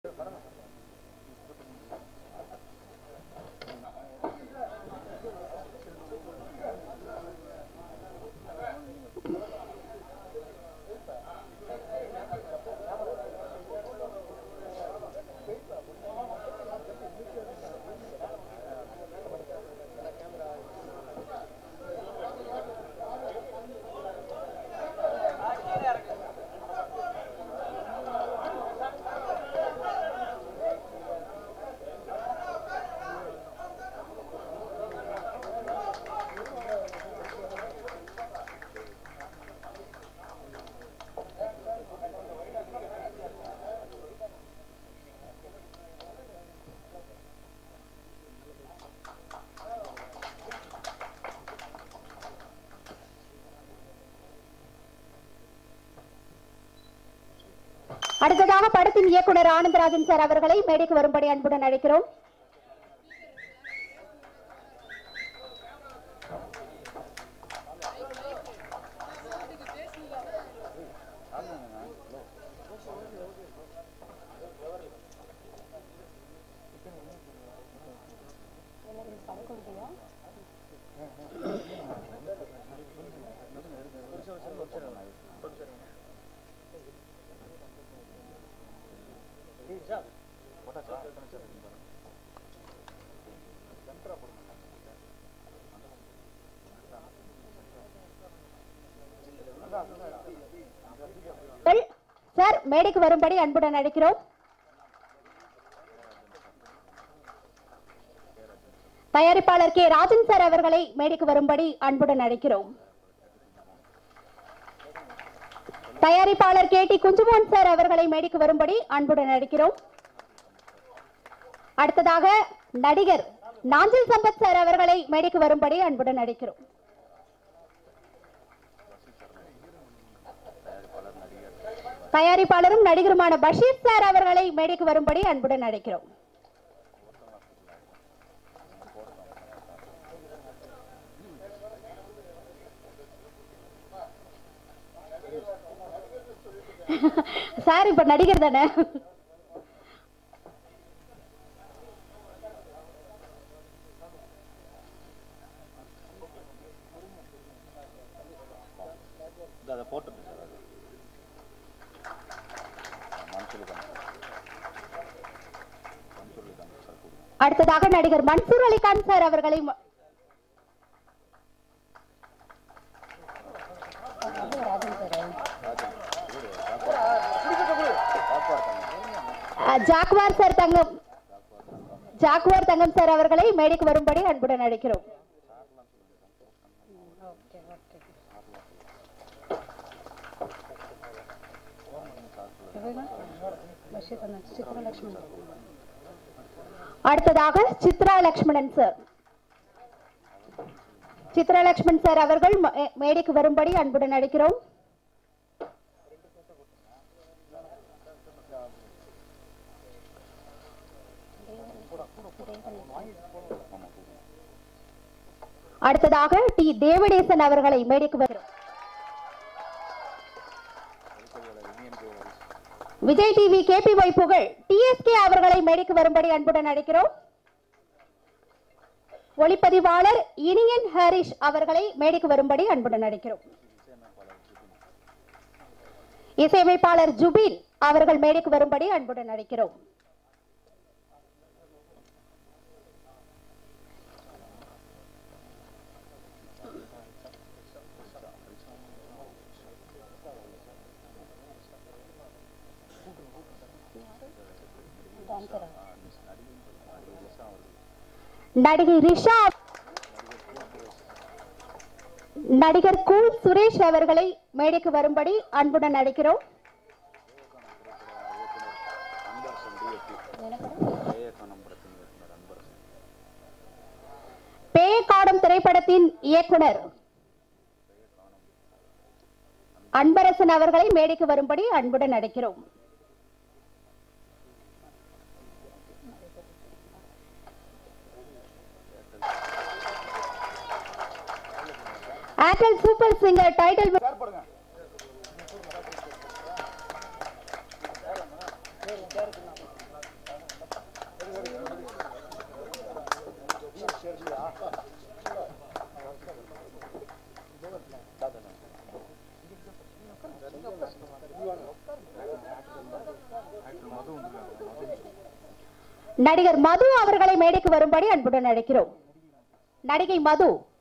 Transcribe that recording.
அடுத்ததாக படத்தின் இயக்குனர் ஆனந்தராஜன் சார் அவர்களை மேடைக்கு வரும்படி அன்புடன் அழைக்கிறோம் சார் மேடைக்கு வரும்படி அன்புடன் அழைக்கிறோம் தயாரிப்பாளர் கே ராஜன் சார் அவர்களை மேடைக்கு வரும்படி அன்புடன் அழைக்கிறோம் தயாரிப்பாளர் கே டி குஞ்சுமோகன் சார் அவர்களை மேடைக்கு வரும்படி அன்புடன் அழைக்கிறோம் அடுத்ததாக நடிகர் நாஞ்சில் சம்பத் சார் அவர்களை மேடைக்கு வரும்படி அன்புடன் அழைக்கிறோம் தயாரிப்பாளரும் நடிகருமான பஷீர் சார் அவர்களை மேடைக்கு வரும்படி அன்புடன் அழைக்கிறோம் சார் இப்ப நடிகர் தானே அதை போட்டுருங்க சார் அது மன்சூருக்கான மன்சூருக்கான சார் கொடுங்க அடுத்ததாக நடிகர் மன்சூர் அலிகான் சார் அவர்களை ம- அஹ், Jaguar sir Thangam Jaguar Thangam sir அவர்களை மேடைக்கு வரும்படி அன்புடன் அழைக்கிறோம் அடுத்ததாக சித்ரா லக்ஷ்மணன் சார் சித்ரா லக்ஷ்மண் சார் அவர்கள் ம- மேடைக்கு வரும்படி அன்புடன் அழைக்கிறோம் அடுத்ததாக டி தேவடேசன் அவர்களை மேடைக்கு வருகிறோம் Vijay TV KPY Pugazh DSK அவர்களை மேடைக்கு வரும்படி அன்புடன் அழைக்கிறோம் ஒளிப்பதிவாளர் இனியன் ஹரிஷ் அவர்களை மேடைக்கு வரும்படி அன்புடன் அழைக்கிறோம் இசையமைப்பாளர் ஜுபின் அவர்கள் மேடைக்கு வரும்படி அன்புடன் அழைக்கிறோம் நடிகை ரிஷா நடிகர் கூல் சுரேஷ் அவர்களை மேடைக்கு வரும்படி அன்புடன் அழைக்கிறோம் அன்பரசன் டிஎஸ்பி ஏஎக்கானம் படத்தின் இயக்குனர் அன்பரசன் பேயக்காடும் திரைப்படத்தின் இயக்குனர் அன்பரசன் அவர்களை மேடைக்கு வரும்படி அன்புடன் அழைக்கிறோம் ஏர்டெல் சூப்பர் சிங்கர் டைட்டில் நடிகர் மது அவர்களை மேடைக்கு வரும்படி அன்புடன் அழைக்கிறோம் நடிகை மது